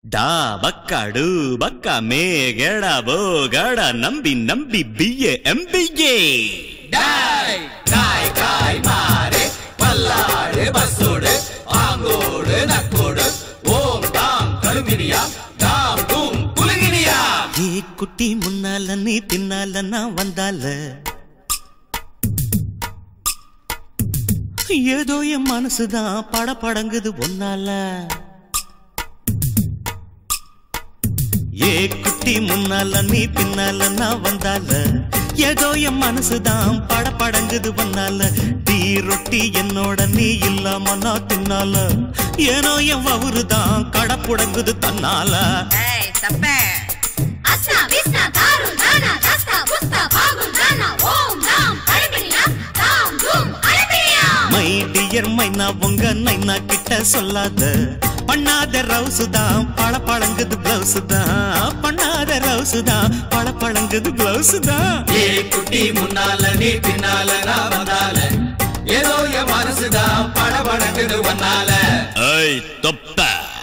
ಡಾ ಬಕ್ಕಡು ಬಕ್ಕ ಮೇಗಡ ಬೋಗಡ ನಂಬಿ ನಂಬಿ ಬಿಯೆ ಎಂಬಿಗೆ டாய் காய் காய் மாறு பல்லாடு பஸ்ஸோடு ஆங்கோடு நக்கோடு ஓம் தாம் கருங்கினியா தாம் தூம் குலுங்கினியா ஏ குட்டி முன்னால நீ பின்னால நான் வந்தால ஏதோ என் மனசுதான் பட படங்குது ஒன்னால ஏ குட்டி முன்னால நீ பின்னால நான் வந்தால ஏதோ என் மனசுதான் பட படங்குது ஒன்னால டீ ரொட்டி என்னோட நீ இல்லாம நான் தின்னால ஏனோ என் வவுறுதான் கடப்புடங்குது தன்னால ஏய் தப்பே அஸ்னா விஸ்னா தாரு நானா தஸ்தா புஸ்தா பாகு நானா ஓம் நாம் அழகினியா தாம் தூம் அழகினியா மை டியர் மைனா உங்க நைனா கிட்ட சொல்லாத பண்ணாத ரவுசு தான் பழ பழங்குது பிளவுஸ் தான் பண்ணாத ரவுசு தான் பழ பழங்குது பிளவுஸ் தான் ஏ குட்டி முன்னால நீ பின்னால நான் வந்தால ஏதோ என் மனசுதான் படபடக்குது ஒன்னால ஐய் தொப்ப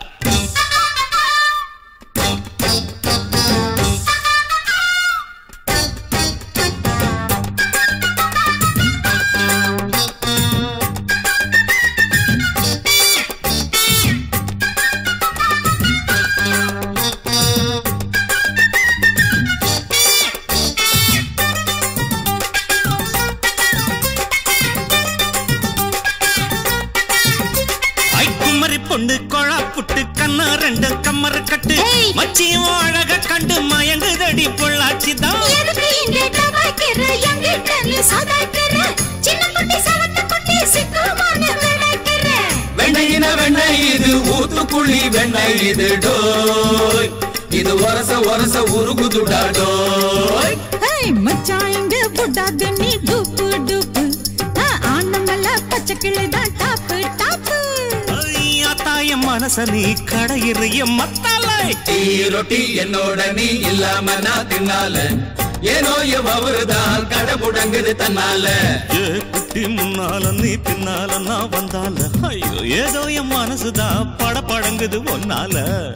ஐ குமரி பொண்ணு கொழா புட்டு கண்ணா ரெண்டு கம்மர கட்டு ஏய். மச்சியும் அழக கண்டு மயங்குதடி பொள்ளாச்சி தான் எதுக்கு இங்கே தபாய்க்கிற எங்கிட்ட நீ சதாய்க்கிற சின்ன குட்டி சவத்த குட்டி சிக்குமான விளைக்கிற வெண்ணையின வெண்ணெய் இது ஊத்துக்குழி வெண்ணெய் இது டோய் இது ஒரச ஒரச உருகுதுடா டோய் ஏய் மச்சான் இங்க புட்டாது நீ டூப்பு டூப்பு ஆ, ஆனமல்ல பச்சை கிளிதான் டாப்பு டாப்பு ஐயா தாய மனச நீ கடையிறைய மத்தாலை டீ ரொட்டி என்னோட நீ இல்லாம நான் தின்னால ஏனோ என் அவருதான் கடை முடங்குது தன்னால ஏ குட்டி முன்னால நீ பின்னால நான் வந்தால ஐயோ ஏதோ என் மனசுதான் பட படங்குது ஒன்னால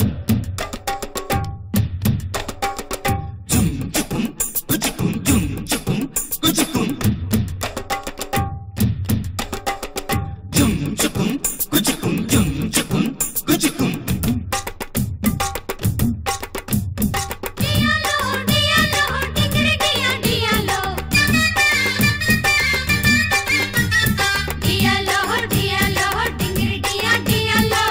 டியாலோ டியாலோ டிகிரி டியா டியாலோ டியாலோ டியாலோ டிகிரி டியா டியாலோ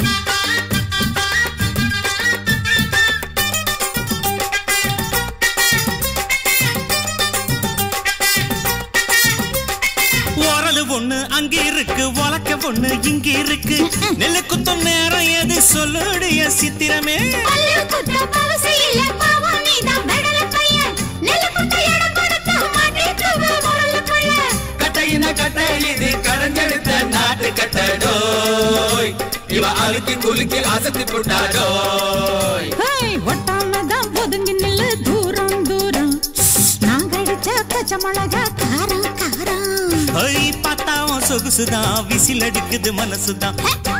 உரலு ஒண்ணு அங்க இருக்கு உலக்க ஒண்ணு இங்க இருக்கு நெல்லு குத்தும் நேரம் எது சொல்லுடைய சித்திரமே பல்லு குத்த பவசி இல்ல பாவம் நீதான் பெடல பையன் நெல்லு குத்த இடம் கொடுத்த மாட்டேக்குவ முரலுக்குள்ள கட்டையின கட்டை இது கடைஞ்செடுத்த நாட்டு கட்டடோய் இவ அழுக்கி குலுக்கி அசத்தி போட்டாடோய் ஏய் ஒட்டாம தான் ஒதுங்கி நில்லு தூரம் தூரம் நாங்க அடிச்ச பச்சை மிளகா காரம் காரம் ஐ பார்த்தாவும் சொகுசுதான் விசில் அடிக்குது மனசுதான்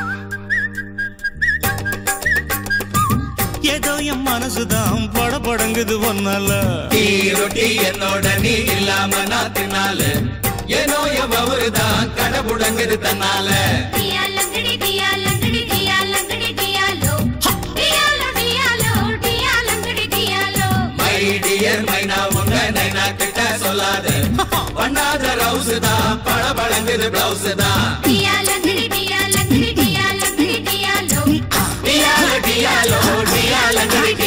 ஏதோ என் மனசுதான் பட படங்குது ஒன்னால டீ ரொட்டி என்னோட நீ இல்லாம நான் தின்னால ஏனோ என் அவருதான் கடை முடங்குது தன்னால டியாலங்கடி டியாலங்கடி டியாலங்கடி டியாலோ டியாலோ டியாலோ டியாலங்கடி டியாலோ மை டியர் மைனா உங்க நைனா கிட்ட சொல்லாத பண்ணாத ரவுஸ் தான் பழ பழங்குது பிளவுஸ் தான் டியாலங்கடி டியாலங்கடி டியாலங்கடி டியாலோ டியாலோ டியாலோ டியாலங்கடி